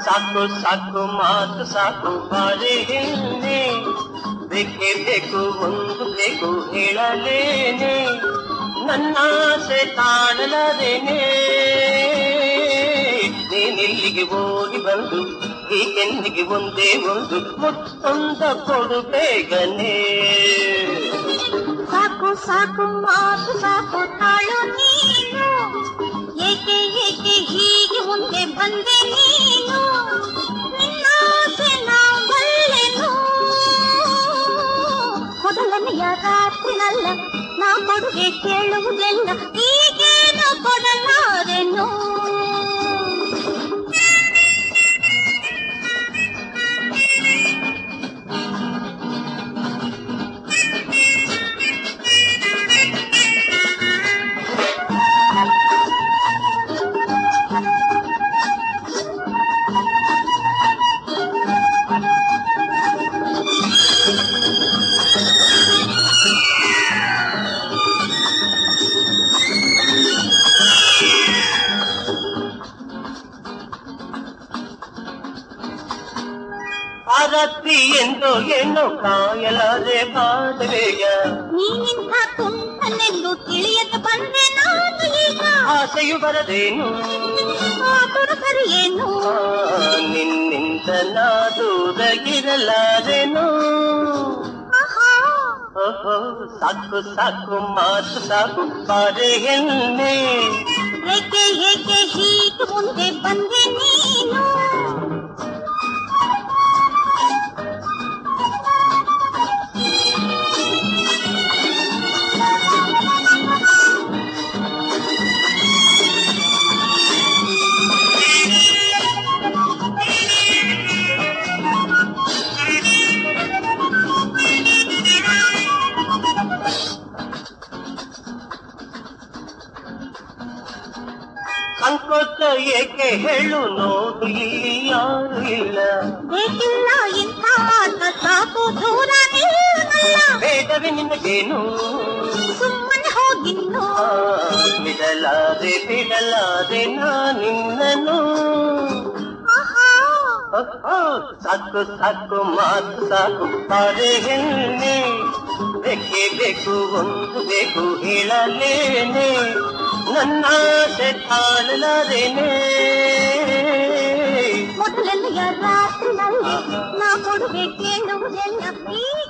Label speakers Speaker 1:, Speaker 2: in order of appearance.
Speaker 1: ಸಾಕು ಸಾಕು ಮಾತು ಸಾಕು ಬಾರೆ ಹೆಣ್ಣೆ ಬೇಕೇ ಬೇಕು ಒಂದು ಬೇಕು ಹೇಳಲೇನೆ ನನ್ನ ಆಸೆ ತಾಳಲಾದೇನೆ ನೀನಿಲ್ಲಿಗೆ ಓಡಿ ಬಂದು ಈ ಕೆನ್ನಿಗೆ ಒಂದೇ ಒಂದು ಮುತ್ತೊಂದ ಕೊಡು ಬೇಗನೆ
Speaker 2: ಸಾಕು ಸಾಕು ಮಾತು ಸಾಕು ತಾಳು ನೀನು ಏಕೆ ಏಕೆ ಹೀಗೆ ಮುಂದೆ ಬಂದೆ ನೀನು ನಿನ್ನ ಆಸೆ ನಾ ಬಲ್ಲೆನು ಮೊದಲನೆಯ ರಾತ್ರಿನಲ್ಲ ನಾ ಕೊಡುಗೆ ಕೇಳುವುದೆಲ್ಲ ಈಗೇನು ಕೊಡಲಾರೆನು
Speaker 1: ಆ ರಾತ್ರಿ ಎಂದೋ ಏನೋ ಕಾಯಲಾದೆ ಬಾದವೇಗ
Speaker 2: ನೀನಿಂಥ ತುಂಟನೆಂದು ತಿಳಿಯದ ಬಂದೆ ನಾನು ಈಗ
Speaker 1: ಆಸೆಯು ಬರದೇನು
Speaker 2: ಆತುರ ಸರಿಯೇನು
Speaker 1: ಆ, ನಿನ್ನಿಂದ ನಾ ದೂರಗಿರಲಾರೆನು
Speaker 2: ಆಹಾ
Speaker 1: ಓಹೋ ಸಾಕು ಸಾಕು ಮಾತು ಸಾಕು ಬಾರೆ ಹೆಣ್ಣೆ
Speaker 2: ಏಕೆ ಏಕೆ ಹೀಗೆ ಮುಂದೆ ಬಂದೆ ನೀನು
Speaker 1: ಸಂಕೋಚ ಏಕೆ ಹೇಳು ನೋಡು ಇಲ್ಲಿ ಯಾರು ಇಲ್ಲ
Speaker 2: ಬೇಕಿಲ್ಲ ಇಂಥ ಆಟ ಸಾಕು ದೂರ ನಿಲ್ಲಲ್ಲ
Speaker 1: ಬೇಡವೆ ನಿನಗೇನು
Speaker 2: ಸುಮ್ಮನೆ ಹೋಗಿನ್ನು
Speaker 1: ಆ, ಬಿಡಲಾದೆ ಬಿಡಲಾದೆ ನಾ ನಿನ್ನನು
Speaker 2: ಆಹಾ
Speaker 1: ಓಹೋ, ಸಾಕು ಸಾಕು ಮಾತು ಸಾಕು ಬಾರೆ ಹೆಣ್ಣೆ ಬೇಕೇ ಬೇಕು ಒಂದು ಬೇಕು ಹೇಳಲೇನೆ ನನ್ನ ಆಸೆ ತಾಳಲಾರೇನೆ
Speaker 2: ಮೊದಲನೆಯ ರಾತ್ರಿನಲ್ಲಿ ನಾ ಕೊಡುಗೆ ಕೇಳುವುದೆಲ್ಲ ಪ್ರೀತಿ